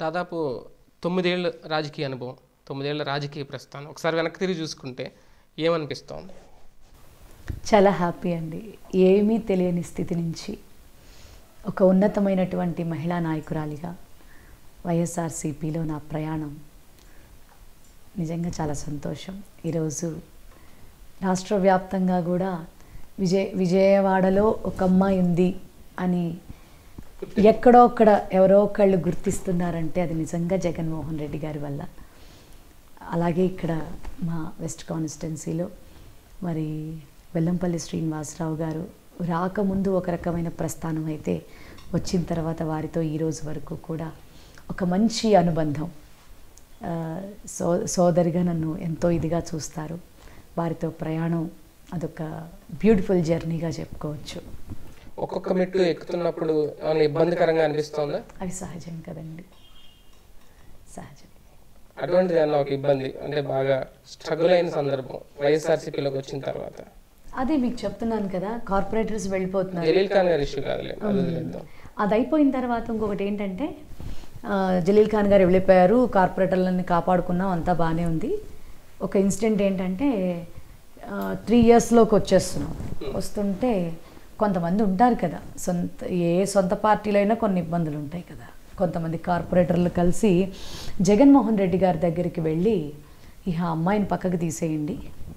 దాదాపు తొమ్మిదేళ్ళ రాజకీయ అనుభవం తొమ్మిదేళ్ల రాజకీయ ప్రస్థానం ఒకసారి వెనక్కి తిరిగి చూసుకుంటే ఏమనిపిస్తోంది చాలా హ్యాపీ అండి ఏమీ తెలియని స్థితి నుంచి ఒక ఉన్నతమైనటువంటి మహిళా నాయకురాలిగా వైఎస్ఆర్సీపీలో నా ప్రయాణం నిజంగా చాలా సంతోషం ఈరోజు రాష్ట్ర వ్యాప్తంగా కూడా విజయ విజయవాడలో ఒక అమ్మాయి ఉంది అని ఎక్కడో ఒక్కడ ఎవరో ఒకళ్ళు గుర్తిస్తున్నారంటే అది నిజంగా జగన్మోహన్ రెడ్డి గారి వల్ల అలాగే ఇక్కడ మా వెస్ట్ కాన్స్టిట్యున్సీలో మరి వెల్లంపల్లి శ్రీనివాసరావు గారు రాకముందు ఒక రకమైన ప్రస్థానం అయితే వచ్చిన తర్వాత వారితో ఈ రోజు వరకు కూడా ఒక మంచి అనుబంధం ఆ, సో సోదరిగా నన్ను ఎంతో ఇదిగా చూస్తారు వారితో ప్రయాణం అదొక బ్యూటిఫుల్ జర్నీగా చెప్పుకోవచ్చు ఒక్కొక్క మెట్టు ఎక్కుతున్నప్పుడు ఏమైనా ఇబ్బందికరంగా అనిపిస్తోందా అవి సహజం కదండి సహజం అటువంటిది అన్న ఒక ఇబ్బంది అంటే బాగా స్ట్రగుల్ అయిన సందర్భం వైఎస్ఆర్సీపీలోకి వచ్చిన తర్వాత అదే మీకు చెప్తున్నాను కదా కార్పొరేటర్స్ వెళ్ళిపోతున్నారు జలీల్ ఖాన్ గారి ఇష్యూ కాదులే అది వదిలేద్దాం. అది అయిపోయిన తర్వాత ఇంకొకటి ఏంటంటే ఆ, జలీల్ ఖాన్ గారు వెళ్ళిపోయారు కార్పొరేటర్లని కాపాడుకున్నాం అంతా బాగానే ఉంది ఒక ఇన్సిడెంట్ ఏంటంటే త్రీ ఇయర్స్లోకి వచ్చేస్తున్నాం వస్తుంటే కొంతమంది ఉంటారు కదా సొంత ఏ సొంత పార్టీలో అయినా కొన్ని ఇబ్బందులు ఉంటాయి కదా కొంతమంది కార్పొరేటర్లు కలిసి జగన్మోహన్ రెడ్డి గారి దగ్గరికి వెళ్ళి ఇహ అమ్మాయిని పక్కకు తీసేయండి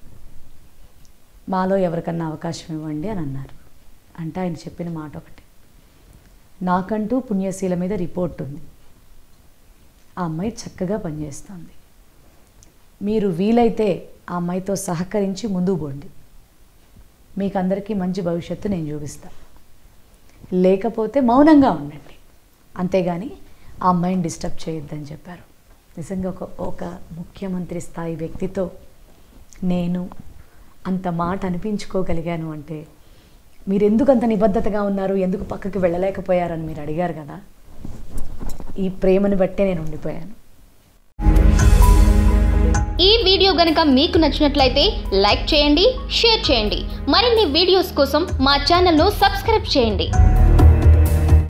మాలో ఎవరికన్నా అవకాశం ఇవ్వండి అని అన్నారు అంటే ఆయన చెప్పిన మాట ఒకటి నాకంటూ పుణ్యశీల మీద రిపోర్ట్ ఉంది ఆ అమ్మాయి చక్కగా పనిచేస్తుంది మీరు వీలైతే ఆ అమ్మాయితో సహకరించి ముందుకు పోండి మీకు అందరికీ మంచి భవిష్యత్తు నేను చూపిస్తాను లేకపోతే మౌనంగా ఉండండి అంతేగాని ఆ అమ్మాయిని డిస్టర్బ్ చేయొద్దని చెప్పారు నిజంగా ఒక ఒక ముఖ్యమంత్రి స్థాయి వ్యక్తితో నేను అంత మాట అనిపించుకోగలిగాను అంటే మీరు ఎందుకు అంత నిబద్ధతగా ఉన్నారు ఎందుకు పక్కకి వెళ్ళలేకపోయారని మీరు అడిగారు కదా ఈ ప్రేమను బట్టే నేను ఉండిపోయాను ఈ వీడియో గనుక మీకు నచ్చినట్లయితే లైక్ చేయండి షేర్ చేయండి మరిన్ని వీడియోస్ కోసం మా ఛానల్ను సబ్స్క్రైబ్ చేయండి